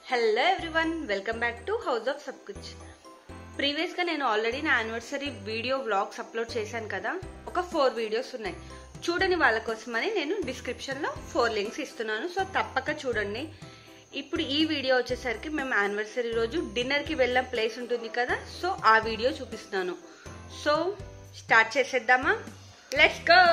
Hello everyone welcome back to house of Sab Kuch ప్రీవియస్గా నేను already నా యానివర్సరీ వీడియో వ్లాగ్స్ అప్లోడ్ చేశాను కదా ఒక ఫోర్ వీడియోస్ ఉన్నాయి చూడని వాళ్ళ కోసమని నేను డిస్క్రిప్షన్లో ఫోర్ లింక్స్ ఇస్తున్నాను సో తప్పక చూడండి ఇప్పుడు ఈ వీడియో వచ్చేసరికి మేము యానివర్సరీ రోజు డిన్నర్కి వెళ్ళిన ప్లేస్ ఉంటుంది కదా సో ఆ వీడియో చూపిస్తున్నాను సో స్టార్ట్ చేసేద్దామా లెట్స్ గో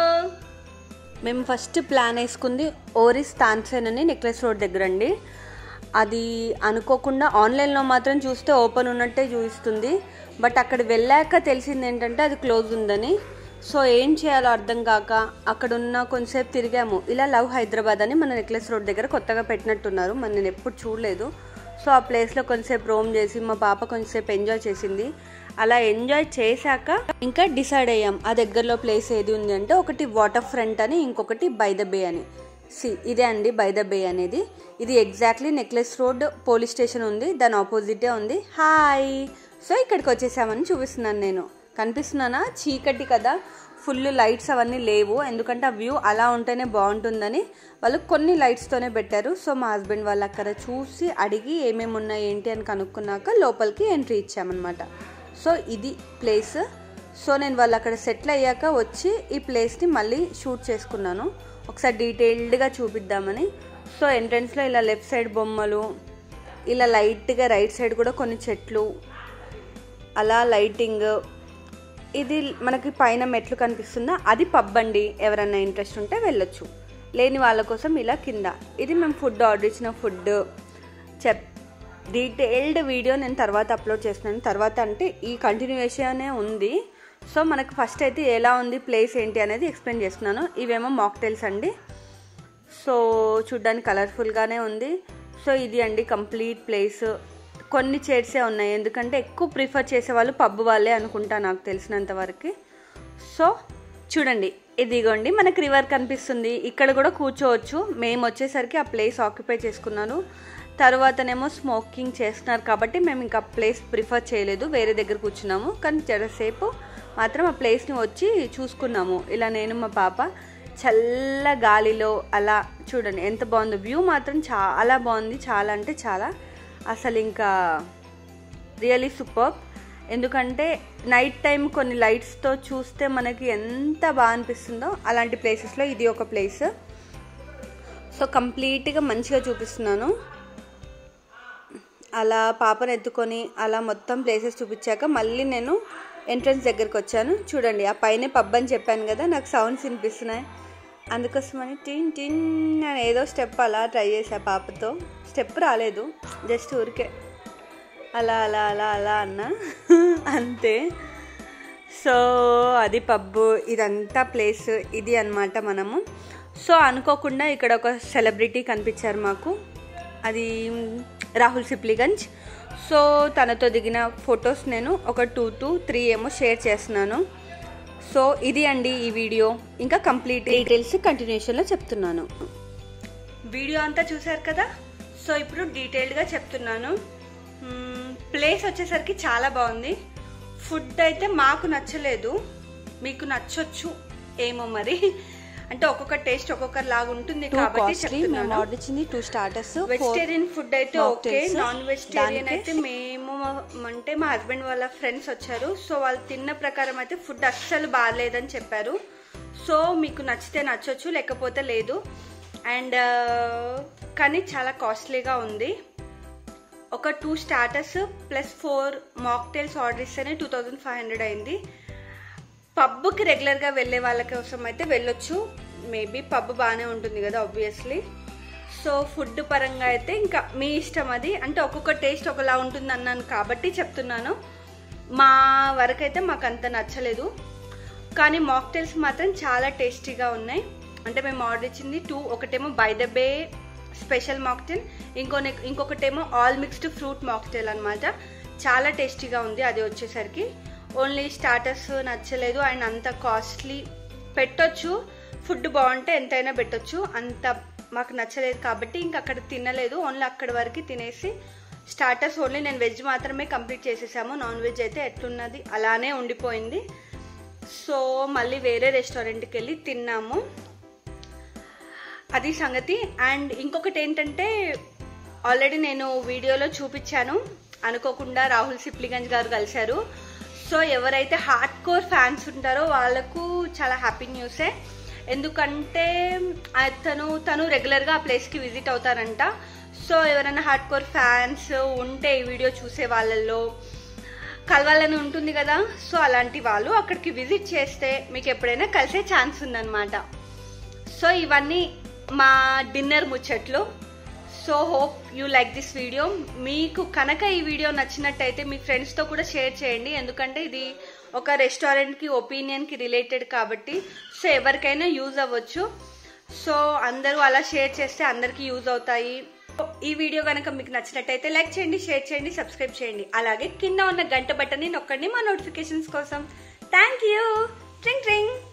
మేము ఫస్ట్ ప్లాన్ వేసుకుంది ఓరిస్ తాన్సేన్ అని నెక్లెస్ రోడ్ దగ్గర అండి అది అనుకోకుండా ఆన్లైన్లో మాత్రం చూస్తే ఓపెన్ ఉన్నట్టే చూపిస్తుంది బట్ అక్కడ వెళ్ళాక తెలిసింది ఏంటంటే అది క్లోజ్ ఉందని సో ఏం చేయాలో అర్థం కాక అక్కడ ఉన్న కొంతసేపు తిరిగాము ఇలా లవ్ హైదరాబాద్ అని మన నెక్లెస్ రోడ్ దగ్గర కొత్తగా పెట్టినట్టున్నారు మరి నేను ఎప్పుడు చూడలేదు సో ఆ ప్లేస్లో కొంతసేపు రోమ్ చేసి మా పాప కొంతసేపు ఎంజాయ్ చేసింది అలా ఎంజాయ్ చేశాక ఇంకా డిసైడ్ అయ్యాం ఆ దగ్గరలో ప్లేస్ ఏది ఉంది అంటే ఒకటి వాటర్ ఫ్రంట్ అని ఇంకొకటి బై ద బే అని సి ఇదే అండి బై ద బే అనేది ఇది exactly necklace road police station ఉంది దాని ఆపోజిటే ఉంది హాయ్ సో ఇక్కడికి వచ్చేసామని చూపిస్తున్నాను నేను కనిపిస్తున్నానా చీకటి కదా ఫుల్ లైట్స్ అవన్నీ లేవు ఎందుకంటే ఆ వ్యూ అలా ఉంటేనే బాగుంటుందని వాళ్ళు కొన్ని లైట్స్తోనే పెట్టారు సో మా హస్బెండ్ వాళ్ళు అక్కడ చూసి అడిగి ఏమేమి ఉన్నాయి ఏంటి అని కనుక్కున్నాక లోపలికి ఎంట్రీ ఇచ్చామన్నమాట సో ఇది ప్లేస్ సో నేను వాళ్ళు అక్కడ సెటిల్ అయ్యాక వచ్చి ఈ ప్లేస్ని మళ్ళీ షూట్ చేసుకున్నాను ఒకసారి డీటెయిల్డ్గా చూపిద్దామని సో ఎంట్రన్స్లో ఇలా లెఫ్ట్ సైడ్ బొమ్మలు ఇలా లైట్గా రైట్ సైడ్ కూడా కొన్ని చెట్లు అలా లైటింగ్ ఇది మనకి పైన మెట్లు కనిపిస్తుందా అది పబ్ అండి ఎవరన్నా ఇంట్రెస్ట్ ఉంటే వెళ్ళొచ్చు లేని వాళ్ళ కోసం ఇలా కింద ఇది మేము ఫుడ్ ఆర్డర్ ఇచ్చిన ఫుడ్ చెప్ డీటెయిల్డ్ వీడియో నేను తర్వాత అప్లోడ్ చేస్తున్నాను తర్వాత అంటే ఈ కంటిన్యూషనే ఉంది సో మనకు ఫస్ట్ అయితే ఎలా ఉంది ప్లేస్ ఏంటి అనేది ఎక్స్ప్లెయిన్ చేస్తున్నాను ఇవేమో మాక్టైల్స్ అండి సో చూడ్డానికి కలర్ఫుల్గానే ఉంది సో ఇది అండి కంప్లీట్ ప్లేస్ కొన్ని చైర్సే ఉన్నాయి ఎందుకంటే ఎక్కువ ప్రిఫర్ చేసే వాళ్ళు పబ్ వాళ్ళే అనుకుంటా నాకు తెలిసినంత వరకు సో చూడండి ఇదిగోండి మనకి రివర్ కనిపిస్తుంది ఇక్కడ కూడా కూర్చోవచ్చు మేము వచ్చేసరికి ఆ ప్లేస్ ఆక్యుపై చేసుకున్నాను తర్వాతనేమో స్మోకింగ్ చేస్తున్నారు కాబట్టి మేము ఇంకా ప్లేస్ ప్రిఫర్ చేయలేదు వేరే దగ్గర కూర్చున్నాము కానీ జరసేపు మాత్రం ఆ ప్లేస్ని వచ్చి చూసుకున్నాము ఇలా నేను మా పాప చల్ల గాలిలో అలా చూడండి ఎంత బాగుందో వ్యూ మాత్రం చాలా బాగుంది చాలా అంటే చాలా అసలు ఇంకా రియలీ సూపర్ ఎందుకంటే నైట్ టైం కొన్ని లైట్స్తో చూస్తే మనకి ఎంత బాగా అనిపిస్తుందో అలాంటి ప్లేసెస్లో ఇది ఒక ప్లేస్ సో కంప్లీట్గా మంచిగా చూపిస్తున్నాను అలా పాపను ఎత్తుకొని అలా మొత్తం ప్లేసెస్ చూపించాక మళ్ళీ నేను ఎంట్రన్స్ దగ్గరికి వచ్చాను చూడండి ఆ పైన పబ్ అని చెప్పాను కదా నాకు సౌండ్స్ వినిపిస్తున్నాయి అందుకోసమని టిన్ టిన్ అని ఏదో స్టెప్ అలా ట్రై చేసా పాపతో స్టెప్ రాలేదు జస్ట్ ఊరికే అలా అలా అలా అలా అన్న అంతే సో అది పబ్బు ఇదంతా ప్లేస్ ఇది అనమాట మనము సో అనుకోకుండా ఇక్కడ ఒక సెలబ్రిటీ కనిపించారు మాకు అది రాహుల్ సిప్లిగంజ్ సో తనతో దిగిన ఫొటోస్ నేను ఒక టూ టు త్రీ ఏమో షేర్ చేస్తున్నాను సో ఇది అండి ఈ వీడియో ఇంకా కంప్లీట్ డీటెయిల్స్ కంటిన్యూషన్లో చెప్తున్నాను వీడియో అంతా చూసారు కదా సో ఇప్పుడు డీటెయిల్డ్గా చెప్తున్నాను ప్లేస్ వచ్చేసరికి చాలా బాగుంది ఫుడ్ అయితే మాకు నచ్చలేదు మీకు నచ్చొచ్చు ఏమో మరి అంటే ఒక్కొక్క టేస్ట్ ఒక్కొక్క లాగా ఉంటుంది కాబట్టి చెప్తున్నాను ఆర్డర్ ఇచ్చింది టూ స్టార్టర్స్ వెజిటేరియన్ ఫుడ్ అయితే ఓకే mocktails. నాన్ వెజిటేరియన్ దానికి- అయితే మేము అంటే మా హస్బెండ్ వాళ్ళ ఫ్రెండ్స్ వచ్చారు సో వాళ్ళు తిన్న ప్రకారం అయితే ఫుడ్ అస్సలు బాగాలేదని చెప్పారు సో మీకు నచ్చితే నచ్చొచ్చు లేకపోతే లేదు అండ్ కానీ చాలా కాస్ట్లీగా ఉంది ఒక two starters plus four mocktails order ఇస్తేనే టూ థౌజండ్ ఫైవ్ హండ్రెడ్ అయింది పబ్కి రెగ్యులర్గా వెళ్ళే వాళ్ళ కోసం అయితే వెళ్ళొచ్చు మేబీ పబ్ బాగానే ఉంటుంది కదా ఆబ్వియస్లీ సో ఫుడ్ పరంగా అయితే ఇంకా మీ ఇష్టం అది అంటే ఒక్కొక్క టేస్ట్ ఒకలా ఉంటుంది అన్నాను కాబట్టి చెప్తున్నాను మా వరకు అయితే మాకు అంత నచ్చలేదు కానీ మాక్టైల్స్ మాత్రం చాలా టేస్టీగా ఉన్నాయి అంటే మేము ఆర్డర్ ఇచ్చింది టూ ఒకటేమో by the bay special mocktail ఇంకో ఇంకొకటేమో ఆల్ మిక్స్డ్ ఫ్రూట్ మాక్టైల్ అనమాట చాలా టేస్టీగా ఉంది అది వచ్చేసరికి ఓన్లీ స్టార్టర్స్ నచ్చలేదు అండ్ అంత కాస్ట్లీ పెట్టొచ్చు ఫుడ్ బాగుంటే ఎంతైనా పెట్టొచ్చు అంత మాకు నచ్చలేదు కాబట్టి ఇంక అక్కడ తినలేదు ఓన్లీ అక్కడి వరకు తినేసి స్టార్టర్స్ ఓన్లీ నేను వెజ్ మాత్రమే కంప్లీట్ చేసేసాము నాన్ వెజ్ అయితే ఎట్లున్నది అలానే ఉండిపోయింది సో మళ్ళీ వేరే రెస్టారెంట్కి వెళ్ళి తిన్నాము అది సంగతి అండ్ ఇంకొకటి ఏంటంటే ఆల్రెడీ నేను వీడియోలో చూపించాను అనుకోకుండా రాహుల్ సిప్లిగంజ్ గారు కలిశారు సో ఎవరైతే హార్డ్ కోర్ ఫ్యాన్స్ ఉంటారో వాళ్ళకు చాలా హ్యాపీ న్యూసే ఎందుకంటే అతను తను రెగ్యులర్గా ఆ ప్లేస్కి విజిట్ అవుతారంట సో ఎవరైనా హార్డ్ కోర్ ఫ్యాన్స్ ఉంటే ఈ వీడియో చూసే వాళ్ళల్లో కలవాలని ఉంటుంది కదా సో అలాంటి వాళ్ళు అక్కడికి విజిట్ చేస్తే మీకు ఎప్పుడైనా కలిసే ఛాన్స్ ఉందన్నమాట సో ఇవన్నీ మా డిన్నర్ ముచ్చట్లు so hope you like this video మీకు కనుక ఈ వీడియో నచ్చినట్టయితే మీ ఫ్రెండ్స్తో కూడా షేర్ చేయండి ఎందుకంటే ఇది ఒక రెస్టారెంట్కి ఒపీనియన్కి రిలేటెడ్ కాబట్టి సో ఎవరికైనా యూజ్ అవ్వచ్చు సో అందరూ అలా షేర్ చేస్తే అందరికీ యూజ్ అవుతాయి ఈ వీడియో కనుక మీకు నచ్చినట్టయితే లైక్ చేయండి షేర్ చేయండి సబ్స్క్రైబ్ చేయండి అలాగే కింద ఉన్న గంట బటన్ని నొక్కండి మా నోటిఫికేషన్స్ కోసం థ్యాంక్ యూ ట్రింగ్ ట్రింగ్